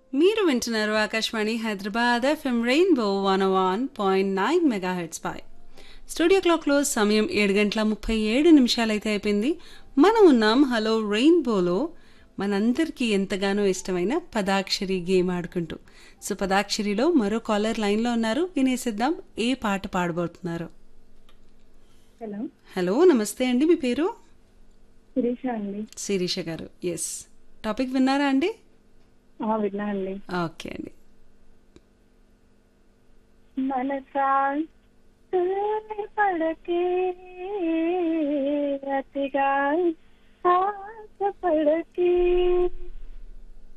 మీరు వింటున్నారు Akashvani Hyderabad FM rainbow one one point nine megahertz పై స్టూడియో క్లాక్లో సమయం ఏడు గంటల ముప్పై ఏడు నిమిషాలైతే అయిపోయింది మనం ఉన్నాం హలో రెయిన్బోలో మనందరికీ ఎంతగానో ఇష్టమైన పదాక్షరి గేమ్ ఆడుకుంటూ సో పదాక్షరిలో మరో కాలర్ లైన్లో ఉన్నారు వినేసిద్దాం ఏ పాట పాడబోతున్నారు హలో హలో నమస్తే అండి మీ పేరు శిరీష అండి శిరీష గారు ఎస్ టాపిక్ విన్నారా అండి ఆ, విన్నా అండి ఓకే అండి మనసా తూలి పడకే అతిగా ఆశ పడకే